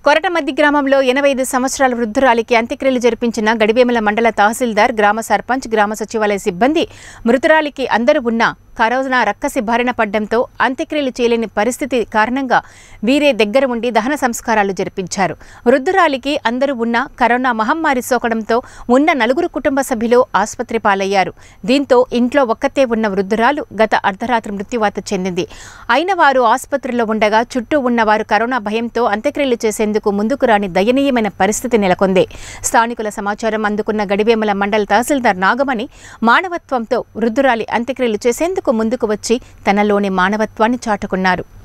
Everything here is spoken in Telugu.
కొరటమద్ది గ్రామంలో ఎనభై ఐదు సంవత్సరాల వృద్ధురాలికి అంత్యక్రియలు జరిపించిన గడివేముల మండల తహసీల్దార్ గ్రామ సర్పంచ్ గ్రామ సచివాలయ సిబ్బంది మృతురాలికి అందరూ ఉన్నా కరోనా రక్కసి బారిన పడ్డంతో అంత్యక్రియలు చేయలేని పరిస్థితి కారణంగా వీరే దగ్గర ఉండి దహన సంస్కారాలు జరిపించారు వృద్ధురాలికి అందరూ ఉన్న కరోనా మహమ్మారి సోకడంతో ఉన్న నలుగురు కుటుంబ సభ్యులు ఆసుపత్రి పాలయ్యారు దీంతో ఇంట్లో ఒక్కతే ఉన్న వృద్ధురాలు గత అర్ధరాత్రి మృత్యువాత చెందింది అయిన వారు ఆసుపత్రిలో ఉండగా చుట్టూ ఉన్నవారు కరోనా భయంతో అంత్యక్రియలు చేసేందుకు ముందుకు రాని దయనీయమైన పరిస్థితి నెలకొంది స్థానికుల సమాచారం అందుకున్న గడివేమల మండల తహసీల్దార్ నాగమణి మానవత్వంతో వృద్ధురాలి అంత్యక్రియలు చేసేందుకు ముందుకు వచ్చి తనలోని మానవత్వాన్ని చాటుకున్నారు